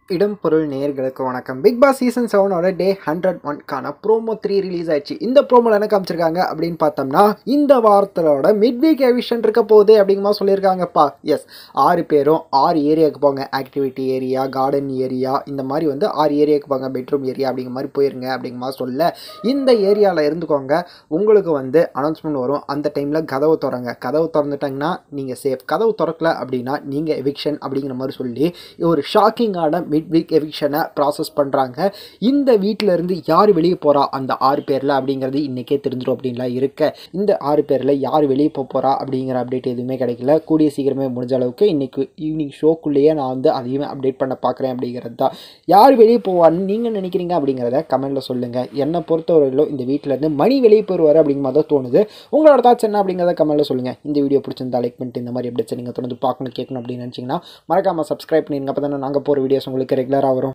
இடம் பொருள் நேயர்களுக்கு வணக்கம் பிக் பாஸ் சீசன் செவனோட டே ஹண்ட்ரட் ஒன்க்கான ப்ரோமோ த்ரீ ரிலீஸ் ஆயிடுச்சு இந்த ப்ரோமோல என்ன காமிச்சிருக்காங்க அப்படின்னு பார்த்தோம்னா இந்த வாரத்தோட மிட் வீக் எவிஷன் இருக்க போகுது அப்படிங்கிற மாதிரி சொல்லியிருக்காங்கப்பா எஸ் ஆறு பேரும் ஆறு ஏரியாவுக்கு போங்க ஆக்டிவிட்டி ஏரியா கார்டன் ஏரியா இந்த மாதிரி வந்து ஆறு ஏரியாவுக்கு போங்க பெட்ரூம் ஏரியா அப்படிங்கிற மாதிரி போயிருங்க அப்படிங்கிற மாதிரி சொல்ல இந்த ஏரியாவில் இருந்துக்கோங்க உங்களுக்கு வந்து அனௌன்ஸ்மெண்ட் வரும் அந்த டைமில் கதவு திறங்க கதவு திறந்துட்டாங்கன்னா நீங்கள் சேஃப் கதவு திறக்கல அப்படின்னா நீங்கள் எவிக்ஷன் அப்படிங்கிற மாதிரி சொல்லி ஒரு ஷாக்கிங்கான மிட் வீக் எவிக்ஷனை ப்ராசஸ் பண்ணுறாங்க இந்த வீட்டில் இருந்து யார் வெளியே போகிறா அந்த ஆறு பேரில் அப்படிங்கிறது இன்றைக்கே தெரிஞ்சிடும் அப்படின்லாம் இருக்க இந்த ஆறு பேரில் யார் வெளியே போக போகிறா அப்படிங்கிற அப்டேட் எதுவுமே கிடைக்கல கூடிய சீக்கிரமே முடிஞ்ச அளவுக்கு இன்றைக்கி ஈவினிங் ஷோக்குள்ளேயே நான் வந்து அதையுமே அப்டேட் பண்ண பார்க்குறேன் அப்படிங்கிறது தான் யார் வெளியே போவான்னு நீங்கள் நினைக்கிறீங்க அப்படிங்கிறத கமெண்ட்டில் சொல்லுங்கள் என்னை பொறுத்தவரையிலும் இந்த வீட்டிலேருந்து மணி வெளியே போயிடுவார் அப்படிங்கிற மாதிரி தான் தோணுது உங்களோட தாட்ஸ் என்ன அப்படிங்கிறத கமெண்ட்டில் சொல்லுங்கள் இந்த வீடியோ பிடிச்சிருந்தா லைக் பண்ணிட்டு இந்த மாதிரி அப்டேட்ஸ் நீங்கள் தொடர்ந்து பார்க்கணும் கேட்கணும் அப்படின்னு நினச்சிங்கன்னா மறக்காமல் சப்ஸ்கிரைப் பண்ணிடுங்க அப்போ தானே நாங்கள் போகிற வீடியோஸ் உங்களுக்கு ரெகுலராக வரும்